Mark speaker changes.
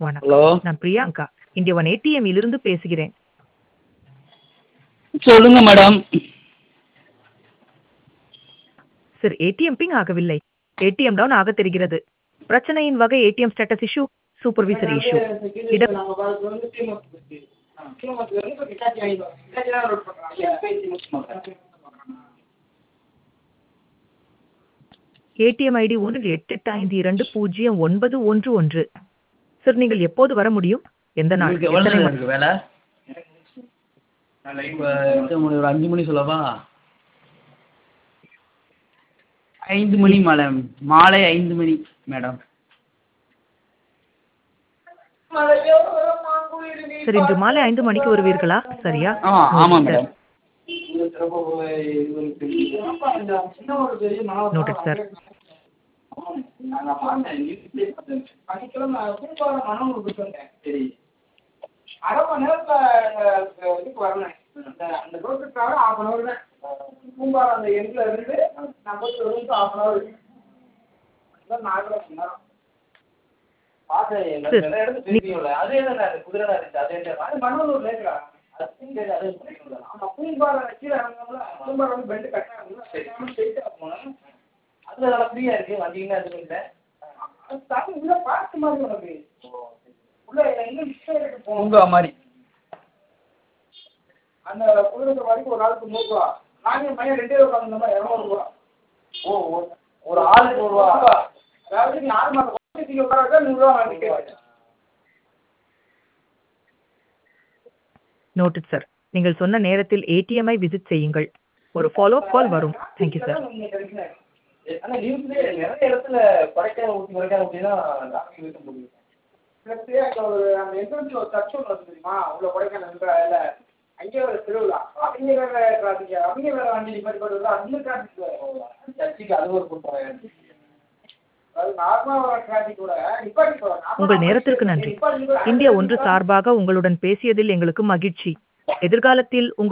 Speaker 1: வணக்கம்
Speaker 2: ஹலோ
Speaker 1: நான் பிரியாங்கா இந்திய ஒன் ஏடிஎம் இலிருந்து பேசுகிறேன்
Speaker 2: சொல்லுங்க மேடம்
Speaker 1: சார் ஏடிஎம் பிங் ஆகவில்லை ஏடிஎம் டவுன் ஆக தெரிகிறது பிரச்சனையின் வகை ATM status issue supervisor issue இட ஏடிஎம் ஐடி ஒன்று எட்டு எட்டு ஐந்து இரண்டு பூஜ்ஜியம் ஒன்பது ஒன்று ஒன்று சார் நீங்கள் எப்போது வர முடியும் எந்த நாள்
Speaker 2: உங்களுக்கு எவ்வளோ
Speaker 1: எத்தனை
Speaker 2: நேரம்
Speaker 1: மணி?
Speaker 2: இருக்கு வேலை இப்போ எத்தனை மணி ஒரு அஞ்சு மணி சொல்லவா ஐந்து மணி மேடம் மாலை ஐந்து மணி மேடம்
Speaker 1: சார் இன்று மாலை ஐந்து மணிக்கு வருவீர்களா சரியா
Speaker 2: ஆ ஆமாம்
Speaker 1: சார்.
Speaker 2: Madam
Speaker 1: Noted, sir.
Speaker 3: அரை மணி நேரத்துல இதுக்கு வரணும் அந்த அந்த ரோட்டுக்கு ஹாஃப் அன் ஹவர் தான் பூம்பார் அந்த எண்ட்ல இருந்து நான் போய் ரூமுக்கு ஹாஃப் அன் ஹவர் அதான் நாலரை மணி நேரம்
Speaker 1: சார்,
Speaker 3: அது மணலூர் லேட்டரா ஆமா பூம்பார் கீழே இறங்கணும்ல பூம்பார் வந்து பெண்டு கட்டாங்க ஸ்ட்ரெயிட்டாக போனேன் அது தாண்டி உள்ள பார்க் மாதிரி உனக்கு உள்ள எங்க இஷ்டம் போகணும்
Speaker 2: பூங்கா மாதிரி
Speaker 3: அந்த புதுநகர் வரைக்கும் ஒரு ஆளுக்கு நூறு ரூபா நாங்கள் மையம் ரெண்டே ரூபா உட்காந்துருந்தோமா இரநூறு ரூபா ஓ ஒரு ஆளுக்கு நூறு ரூபா அதாவது நீ ஆறு மாதம் குறைச்சி உட்கார நூறுரூவா வாங்கிட்டு
Speaker 1: நோட்டட் சார் நீங்கள் சொன்ன நேரத்தில் ஏடிஎம்ஐ விசிட் செய்யுங்கள் ஒரு ஃபாலோ அப் கால் வரும் தேங்க்யூ சார்
Speaker 3: ஆனால் நியூஸ்லேயே நிறைய இடத்துல கொடைக்கானல் ஊட்டி கொடைக்கானல் ஊட்டி தான் டாக்டர் வைக்க முடியும் பிளஸ் அங்கே ஒரு அந்த என்ட்ரன்ஸ் ஒரு சர்ச் ஒன்று வந்து தெரியுமா உள்ள கொடைக்கானல் இல்லை அங்கே ஒரு திருவிழா அவங்க வேற டிராஃபிக் அவங்க வேற வண்டி நிப்பாட்டி போடுறது அந்த டிராஃபிக் சர்ச்சுக்கு அது ஒரு கூட்டம் அது நார்மலாக வர டிராஃபிக் கூட நிப்பாட்டி போடுறாங்க
Speaker 1: உங்கள் நேரத்திற்கு நன்றி இந்தியா ஒன்று சார்பாக உங்களுடன் பேசியதில் எங்களுக்கு மகிழ்ச்சி எதிர்காலத்தில் உங்கள்